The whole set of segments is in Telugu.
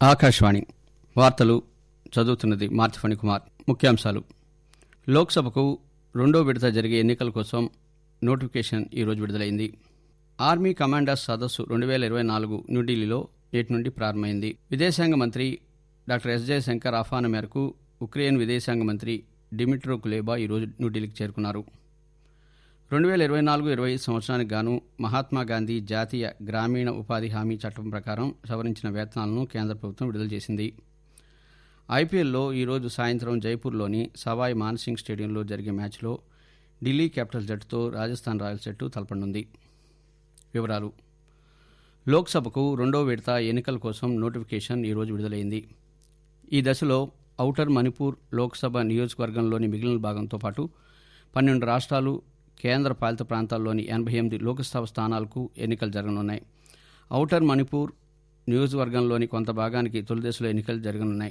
ఆకాశవాణి వార్తలు చదువుతున్నది మార్చి ఫణికుమార్ ముఖ్యాంశాలు లోక్సభకు రెండో విడత జరిగే ఎన్నికల కోసం నోటిఫికేషన్ ఈరోజు విడుదలైంది ఆర్మీ కమాండర్స్ సదస్సు రెండు వేల ఇరవై నాలుగు న్యూఢిల్లీలో నేటి నుండి ప్రారంభమైంది విదేశాంగ మంత్రి డాక్టర్ ఎస్ జయశంకర్ ఆహ్వానం మేరకు ఉక్రెయిన్ విదేశాంగ మంత్రి డిమిట్రో కులేబా ఈరోజు న్యూఢిల్లీకి చేరుకున్నారు రెండు వేల ఇరవై నాలుగు ఇరవై సంవత్సరానికి గాను మహాత్మా గాంధీ జాతీయ గ్రామీణ ఉపాధి హామీ చట్టం ప్రకారం సవరించిన వేతనాలను కేంద్ర ప్రభుత్వం విడుదల చేసింది ఐపీఎల్లో ఈరోజు సాయంత్రం జైపూర్లోని సవాయ్ మాన్సింగ్ స్టేడియంలో జరిగే మ్యాచ్లో ఢిల్లీ క్యాపిటల్స్ జట్టుతో రాజస్థాన్ రాయల్స్ జట్టు తలపడనుంది వివరాలు లోక్సభకు రెండో విడత ఎన్నికల కోసం నోటిఫికేషన్ ఈరోజు విడుదలైంది ఈ దశలో ఔటర్ మణిపూర్ లోక్సభ నియోజకవర్గంలోని మిగిలిన భాగంతో పాటు పన్నెండు రాష్ట్రాలు కేంద్ర పాలిత ప్రాంతాల్లోని ఎనభై ఎనిమిది లోక్సభ స్థానాలకు ఎన్నికలు జరగనున్నాయి ఔటర్ మణిపూర్ నియోజకవర్గంలోని కొంత భాగానికి తొలి దశలో ఎన్నికలు జరగనున్నాయి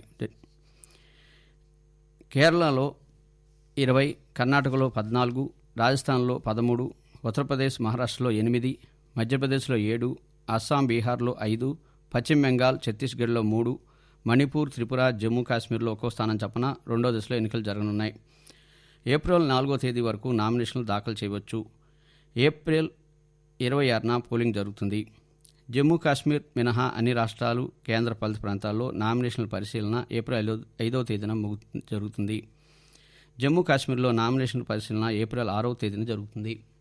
కేరళలో ఇరవై కర్ణాటకలో పద్నాలుగు రాజస్థాన్లో పదమూడు ఉత్తరప్రదేశ్ మహారాష్ట్రలో ఎనిమిది మధ్యప్రదేశ్లో ఏడు అస్సాం బీహార్లో ఐదు పశ్చిమ బెంగాల్ ఛత్తీస్గఢ్లో మూడు మణిపూర్ త్రిపుర జమ్మూ కాశ్మీర్లో ఒక్కో స్థానం చొప్పున రెండో దశలో ఎన్నికలు జరగనున్నాయి ఏప్రిల్ నాలుగో తేదీ వరకు నామినేషన్లు దాఖలు చేయవచ్చు ఏప్రిల్ ఇరవై ఆరున పోలింగ్ జరుగుతుంది జమ్మూ కాశ్మీర్ మినహా అన్ని రాష్ట్రాలు కేంద్ర పాలిత ప్రాంతాల్లో నామినేషన్ల పరిశీలన ఏప్రిల్ ఐదో ఐదవ తేదీన ముగు జరుగుతుంది జమ్మూ కాశ్మీర్లో నామినేషన్ల పరిశీలన ఏప్రిల్ ఆరవ తేదీన జరుగుతుంది